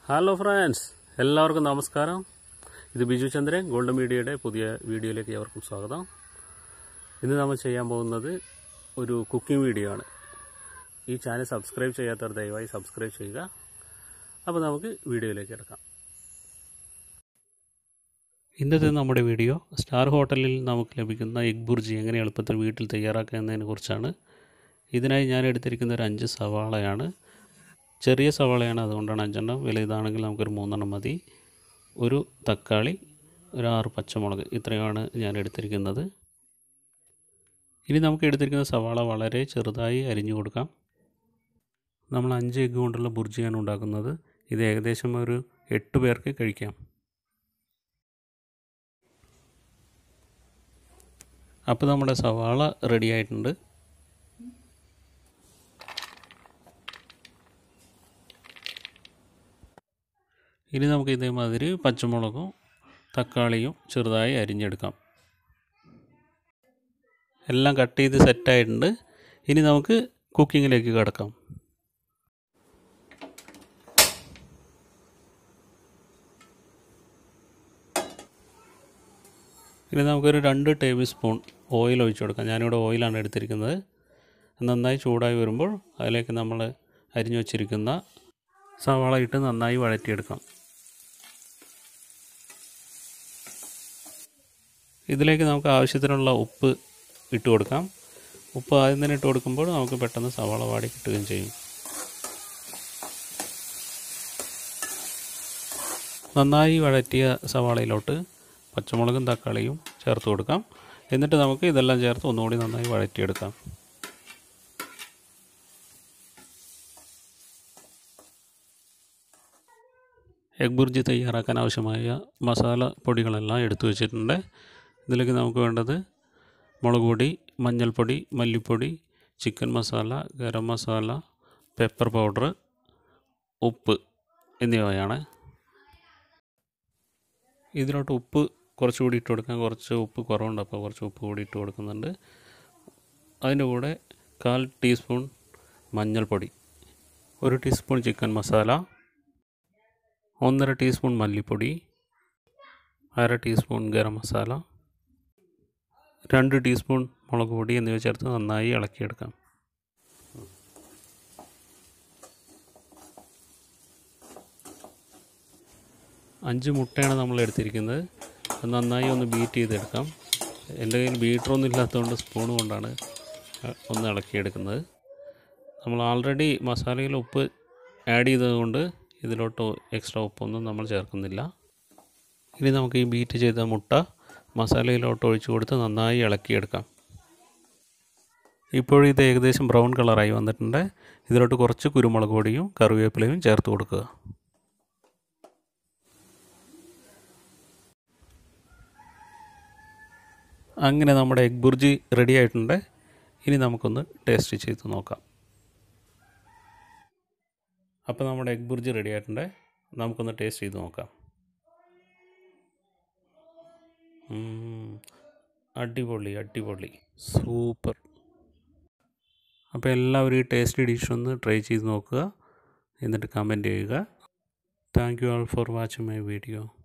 hello friends എല്ലാവർക്കും നമസ്കാരം ഇത് ബിജു ചന്ദ്രൻ ഗോൾഡ് മീഡിയയുടെ പുതിയ വീഡിയോയിലേക്ക് ഏവർക്കും സ്വാഗതം ഇന്ന് നമ്മൾ ചെയ്യാൻ പോകുന്നത് ഒരു കുക്കിംഗ് വീഡിയോ ആണ് ഈ ചാനൽ സബ്സ്ക്രൈബ് ചെയ്യാത്തവർ ദയവായി സബ്സ്ക്രൈബ് ചെയ്യുക അപ്പോൾ നമുക്ക് വീഡിയോയിലേക്ക് എടുക്കാം ഇന്നത്തെ നമ്മുടെ വീഡിയോ സ്റ്റാർ ഹോട്ടലിൽ നമുക്ക് ലഭിക്കുന്ന എഗ് ബുർജി എങ്ങനെ എളുപ്പത്തിൽ വീട്ടിൽ തയ്യാറാക്കുക എന്നതിനെ കുറിച്ചാണ് ഇതിനായി ഞാൻ എടുത്തിരിക്കുന്ന ഒരു അഞ്ച് സവാളയാണ് ചെറിയ സവാളയാണ് അതുകൊണ്ടാണ് അഞ്ചെണ്ണം വലുതാണെങ്കിൽ നമുക്കൊരു മൂന്നെണ്ണം മതി ഒരു തക്കാളി ഒരു ആറ് പച്ചമുളക് ഇത്രയുമാണ് ഞാൻ എടുത്തിരിക്കുന്നത് ഇനി നമുക്ക് എടുത്തിരിക്കുന്ന സവാള വളരെ ചെറുതായി അരിഞ്ഞു കൊടുക്കാം നമ്മൾ അഞ്ച് എഗ്ഗ് കൊണ്ടുള്ള ബുർജിയാണ് ഉണ്ടാക്കുന്നത് ഇത് ഏകദേശം ഒരു എട്ട് പേർക്ക് കഴിക്കാം അപ്പോൾ നമ്മുടെ സവാള റെഡി ആയിട്ടുണ്ട് ഇനി നമുക്ക് ഇതേമാതിരി പച്ചമുളകും തക്കാളിയും ചെറുതായി അരിഞ്ഞെടുക്കാം എല്ലാം കട്ട് ചെയ്ത് സെറ്റായിട്ടുണ്ട് ഇനി നമുക്ക് കുക്കിങ്ങിലേക്ക് കിടക്കാം ഇനി നമുക്കൊരു രണ്ട് ടേബിൾ സ്പൂൺ ഓയിൽ ഒഴിച്ചു കൊടുക്കാം ഞാനിവിടെ ഓയിലാണ് എടുത്തിരിക്കുന്നത് നന്നായി ചൂടായി വരുമ്പോൾ അതിലേക്ക് നമ്മൾ അരിഞ്ഞു വച്ചിരിക്കുന്ന സവാള ഇട്ട് നന്നായി വഴറ്റിയെടുക്കാം ഇതിലേക്ക് നമുക്ക് ആവശ്യത്തിനുള്ള ഉപ്പ് ഇട്ട് കൊടുക്കാം ഉപ്പ് ആദ്യം തന്നെ ഇട്ട് കൊടുക്കുമ്പോൾ നമുക്ക് പെട്ടെന്ന് സവാള വാടി കിട്ടുകയും ചെയ്യും നന്നായി വഴറ്റിയ സവാളയിലോട്ട് പച്ചമുളകും തക്കാളിയും ചേർത്ത് കൊടുക്കാം എന്നിട്ട് നമുക്ക് ഇതെല്ലാം ചേർത്ത് ഒന്നുകൂടി നന്നായി വഴറ്റിയെടുക്കാം എഗ് ബുർജി തയ്യാറാക്കാൻ ആവശ്യമായ മസാല പൊടികളെല്ലാം എടുത്തു വച്ചിട്ടുണ്ട് ഇതിലേക്ക് നമുക്ക് വേണ്ടത് മുളക് പൊടി മഞ്ഞൾപ്പൊടി മല്ലിപ്പൊടി chicken masala garam masala pepper powder ഉപ്പ് എന്നിവയാണ് ഇതിലോട്ട് ഉപ്പ് കുറച്ചുകൂടി ഇട്ട് കൊടുക്കാൻ കുറച്ച് ഉപ്പ് കുറവുണ്ട് അപ്പോൾ കുറച്ച് ഉപ്പ് കൂടി ഇട്ട് കൊടുക്കുന്നുണ്ട് അതിൻ്റെ കൂടെ കാൽ ടീസ്പൂൺ മഞ്ഞൾപ്പൊടി ഒരു ടീസ്പൂൺ ചിക്കൻ മസാല ഒന്നര ടീസ്പൂൺ മല്ലിപ്പൊടി അര ടീസ്പൂൺ ഗരം മസാല രണ്ട് ടീസ്പൂൺ മുളക് പൊടി എന്നിവ ചേർത്ത് നന്നായി ഇളക്കിയെടുക്കാം അഞ്ച് മുട്ടയാണ് നമ്മൾ എടുത്തിരിക്കുന്നത് അത് നന്നായി ഒന്ന് ബീറ്റ് ചെയ്തെടുക്കാം എൻ്റെ കയ്യിൽ ബീറ്ററൊന്നും ഇല്ലാത്തതുകൊണ്ട് സ്പൂൺ കൊണ്ടാണ് ഒന്ന് ഇളക്കിയെടുക്കുന്നത് നമ്മൾ ആൾറെഡി മസാലയിൽ ഉപ്പ് ആഡ് ചെയ്തതുകൊണ്ട് ഇതിലോട്ട് എക്സ്ട്രാ ഉപ്പൊന്നും നമ്മൾ ചേർക്കുന്നില്ല ഇനി നമുക്ക് ഈ ബീറ്റ് ചെയ്ത മുട്ട മസാലയിലോട്ട് ഒഴിച്ചു കൊടുത്ത് നന്നായി ഇളക്കിയെടുക്കാം ഇപ്പോഴിത് ഏകദേശം ബ്രൗൺ കളറായി വന്നിട്ടുണ്ട് ഇതിലോട്ട് കുറച്ച് കുരുമുളക് പൊടിയും കറിവേപ്പിലയും ചേർത്ത് കൊടുക്കുക അങ്ങനെ നമ്മുടെ എഗ് ബുർജി റെഡി ആയിട്ടുണ്ട് ഇനി നമുക്കൊന്ന് ടേസ്റ്റ് ചെയ്ത് നോക്കാം അപ്പോൾ നമ്മുടെ എഗ് ബുർജി റെഡി ആയിട്ടുണ്ട് നമുക്കൊന്ന് ടേസ്റ്റ് ചെയ്ത് നോക്കാം അടിപൊളി അടിപൊളി സൂപ്പർ അപ്പോൾ എല്ലാവരും ഈ ടേസ്റ്റി ഡിഷ് ഒന്ന് ട്രൈ ചെയ്ത് നോക്കുക എന്നിട്ട് കമൻറ്റ് ചെയ്യുക thank you all for watching my video